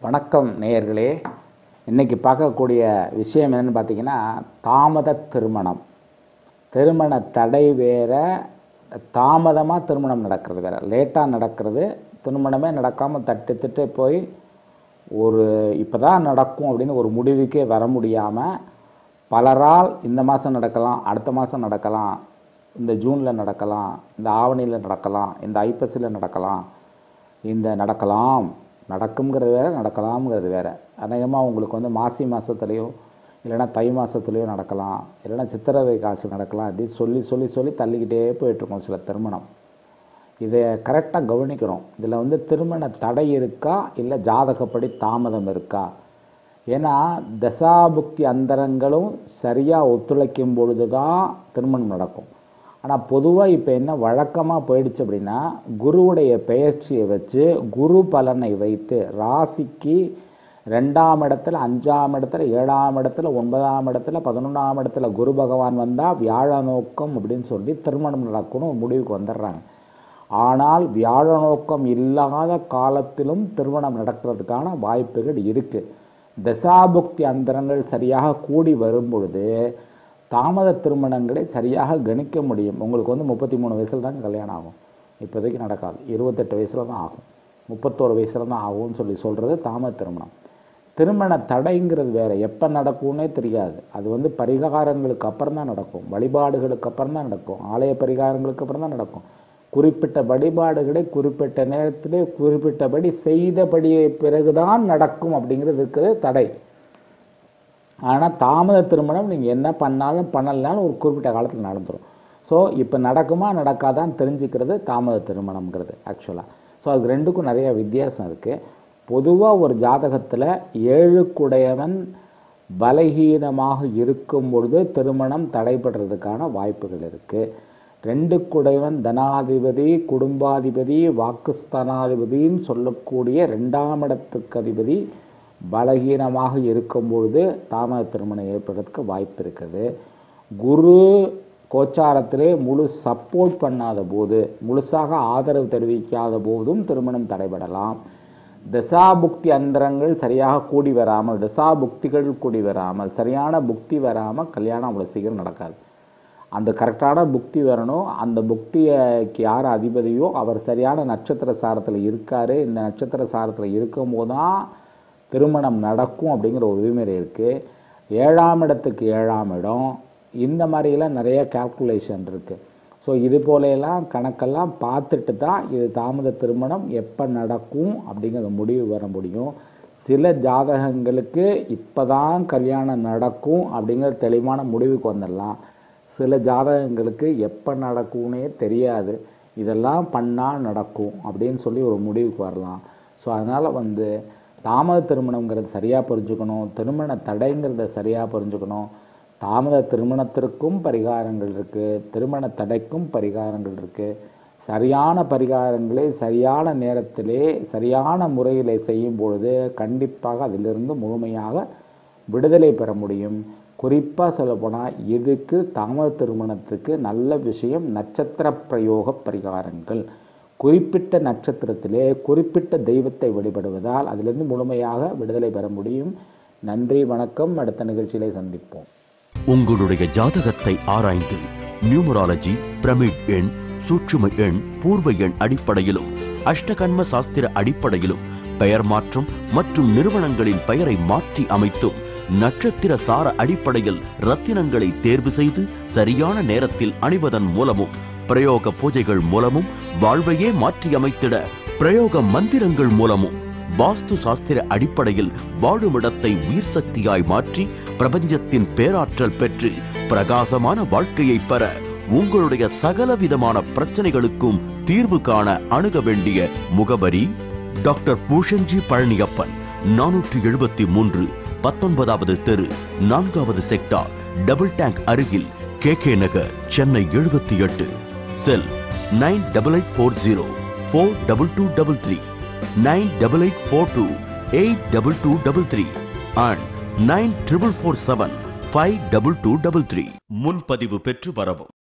வணக்கம் நேயர்களே இன்னைக்கு பார்க்கக்கூடிய விஷயம் என்னன்னு பார்த்தீங்கன்னா தாமத திருமணம் திருமண தடை வேற தாமதமாக திருமணம் நடக்கிறது வேற லேட்டாக நடக்கிறது திருமணமே நடக்காமல் தட்டு தட்டு போய் ஒரு இப்போ தான் நடக்கும் அப்படின்னு ஒரு முடிவுக்கே வர முடியாமல் பலரால் இந்த மாதம் நடக்கலாம் அடுத்த மாதம் நடக்கலாம் இந்த ஜூனில் நடக்கலாம் இந்த ஆவணியில் நடக்கலாம் இந்த ஐப்பசியில் நடக்கலாம் இந்த நடக்கலாம் நடக்குங்கிறது வேற நடக்கலாம்ங்கிறது வேற அநேகமாக உங்களுக்கு வந்து மாசி மாதத்துலேயோ இல்லைன்னா தை மாதத்துலேயோ நடக்கலாம் இல்லைன்னா சித்திரவை காசு நடக்கலாம் அப்படின்னு சொல்லி சொல்லி சொல்லி தள்ளிக்கிட்டே போயிட்டுருக்கோம் சில திருமணம் இதை கரெக்டாக கவனிக்கணும் இதில் வந்து திருமண தடை இருக்கா இல்லை ஜாதகப்படி தாமதம் இருக்கா ஏன்னா தசாபுக்தி அந்தரங்களும் சரியாக ஒத்துழைக்கும் பொழுது தான் திருமணம் நடக்கும் ஆனால் பொதுவாக இப்போ என்ன வழக்கமாக போயிடுச்சு அப்படின்னா குருவுடைய பெயர்ச்சியை வச்சு குரு பலனை வைத்து ராசிக்கு ரெண்டாம் இடத்துல அஞ்சாம் இடத்துல ஏழாம் இடத்துல ஒன்பதாம் இடத்துல பதினொன்றாம் இடத்துல குரு பகவான் வந்தால் வியாழ நோக்கம் அப்படின்னு சொல்லி திருமணம் நடக்கணும் ஒரு முடிவுக்கு வந்துடுறாங்க ஆனால் வியாழ நோக்கம் இல்லாத காலத்திலும் திருமணம் நடக்கிறதுக்கான வாய்ப்புகள் இருக்குது தசாபுக்தி அந்தரங்கள் சரியாக கூடி வரும் பொழுது தாமத திருமணங்களை சரியாக கணிக்க முடியும் உங்களுக்கு வந்து முப்பத்தி மூணு வயசில் தான் கல்யாணம் ஆகும் இப்போதைக்கு நடக்காது இருபத்தெட்டு வயசில் தான் ஆகும் முப்பத்தோரு வயசில் தான் ஆகும்னு சொல்லி சொல்கிறது தாமத திருமணம் திருமண தடைங்கிறது வேற எப்போ நடக்கும்னே தெரியாது அது வந்து பரிகாரங்களுக்கு அப்புறம் தான் நடக்கும் வழிபாடுகளுக்கு அப்புறம் தான் நடக்கும் ஆலய பரிகாரங்களுக்கு அப்புறம் தான் நடக்கும் குறிப்பிட்ட வழிபாடுகளை குறிப்பிட்ட நேரத்திலே குறிப்பிட்டபடி செய்தபடி பிறகுதான் நடக்கும் அப்படிங்கிறது இருக்குது தடை ஆனால் தாமத திருமணம் நீங்கள் என்ன பண்ணாலும் பண்ணலைனாலும் ஒரு குறிப்பிட்ட காலத்தில் நடந்துடும் ஸோ இப்போ நடக்குமா நடக்காதான்னு தெரிஞ்சுக்கிறது தாமத திருமணம்ங்கிறது ஆக்சுவலாக ஸோ அதுக்கு ரெண்டுக்கும் நிறைய வித்தியாசம் இருக்குது பொதுவாக ஒரு ஜாதகத்தில் ஏழுக்குடையவன் பலகீனமாக இருக்கும் பொழுது திருமணம் தடைபடுறதுக்கான வாய்ப்புகள் இருக்குது ரெண்டு குடைவன் தனாதிபதி குடும்பாதிபதி வாக்குஸ்தானாதிபதின்னு சொல்லக்கூடிய ரெண்டாம் இடத்துக்கு அதிபதி பலகீனமாக இருக்கும் பொழுது தாமத திருமணம் ஏற்படுறதுக்கு வாய்ப்பு இருக்குது குரு கோச்சாரத்திலே முழு சப்போர்ட் பண்ணாத போது முழுசாக ஆதரவு தெரிவிக்காத போதும் திருமணம் தடைபடலாம் தசாபுக்தி அந்தரங்கள் சரியாக கூடி வராமல் தசாபுக்திகள் கூடி வராமல் சரியான புக்தி வராமல் கல்யாணம் அவ்வளோ சீக்கிரம் நடக்காது அந்த கரெக்டான புக்தி வரணும் அந்த புக்திக்கு யார் அதிபதியோ அவர் சரியான நட்சத்திர சாரத்தில் இருக்கார் இந்த நட்சத்திர சாரத்தில் இருக்கும்போது தான் திருமணம் நடக்கும் அப்படிங்கிற ஒரு விதிமுறை இருக்குது ஏழாம் இடத்துக்கு ஏழாம் இடம் இந்த மாதிரிலாம் நிறைய கேல்குலேஷன் இருக்குது ஸோ இது போலையெல்லாம் கணக்கெல்லாம் பார்த்துட்டு தான் இது தாமத திருமணம் எப்போ நடக்கும் அப்படிங்கிற முடிவு வர முடியும் சில ஜாதகங்களுக்கு இப்போ தான் கல்யாணம் நடக்கும் அப்படிங்கிற தெளிவான முடிவுக்கு வந்துடலாம் சில ஜாதகங்களுக்கு எப்போ நடக்கும்னே தெரியாது இதெல்லாம் பண்ணால் நடக்கும் அப்படின்னு சொல்லி ஒரு முடிவுக்கு வரலாம் ஸோ அதனால் வந்து தாமத திருமணங்கிறது சரியாக புரிஞ்சுக்கணும் திருமண தடைங்கிறத சரியாக புரிஞ்சுக்கணும் தாமத திருமணத்திற்கும் பரிகாரங்கள் இருக்குது திருமண தடைக்கும் பரிகாரங்கள் இருக்குது சரியான பரிகாரங்களை சரியான நேரத்திலே சரியான முறையில் செய்யும் பொழுது கண்டிப்பாக அதிலிருந்து முழுமையாக விடுதலை பெற முடியும் குறிப்பாக சொல்லப்போனால் இதுக்கு தாமத திருமணத்துக்கு நல்ல விஷயம் நட்சத்திர பிரயோக பரிகாரங்கள் குறிப்பிட்ட நட்சத்திரத்திலே குறிப்பிட்ட தெய்வத்தை வழிபடுவதால் அதிலிருந்து முழுமையாக விடுதலை பெற முடியும் நன்றி வணக்கம் அடுத்த நிகழ்ச்சியிலே சந்திப்போம் உங்களுடைய ஜாதகத்தை ஆராய்ந்து நியூமராலஜி பிரமிட் எண் சூட்சும எண் பூர்வ எண் அடிப்படையிலும் அஷ்டகன்ம சாஸ்திர அடிப்படையிலும் பெயர் மாற்றம் மற்றும் நிறுவனங்களின் பெயரை மாற்றி அமைத்தும் நட்சத்திர சார அடிப்படையில் ரத்தினங்களை தேர்வு செய்து சரியான நேரத்தில் அணிவதன் மூலமும் பிரயோக பூஜைகள் மூலமும் வாழ்வையே மாற்றி அமைத்திட பிரயோக மந்திரங்கள் மூலமும் வாஸ்து சாஸ்திர அடிப்படையில் வாழுமிடத்தை உயிர் சக்தியாய் மாற்றி பிரபஞ்சத்தின் பேராற்றல் பெற்று பிரகாசமான வாழ்க்கையை பெற உங்களுடைய சகலவிதமான பிரச்சனைகளுக்கும் தீர்வு காண அணுக வேண்டிய முகவரி டாக்டர் பூஷன்ஜி பழனியப்பன் நானூற்றி எழுபத்தி மூன்று பத்தொன்பதாவது தெரு நான்காவது செக்டார் டபுள் டேங்க் அருகில் கே கே நகர் சென்னை எழுபத்தி எட்டு cell nine double eight four zero four double two double three nine double eight four two eight double two double three and nine triple four seven five double two double three முன்பதிவு பெற்று வரவும்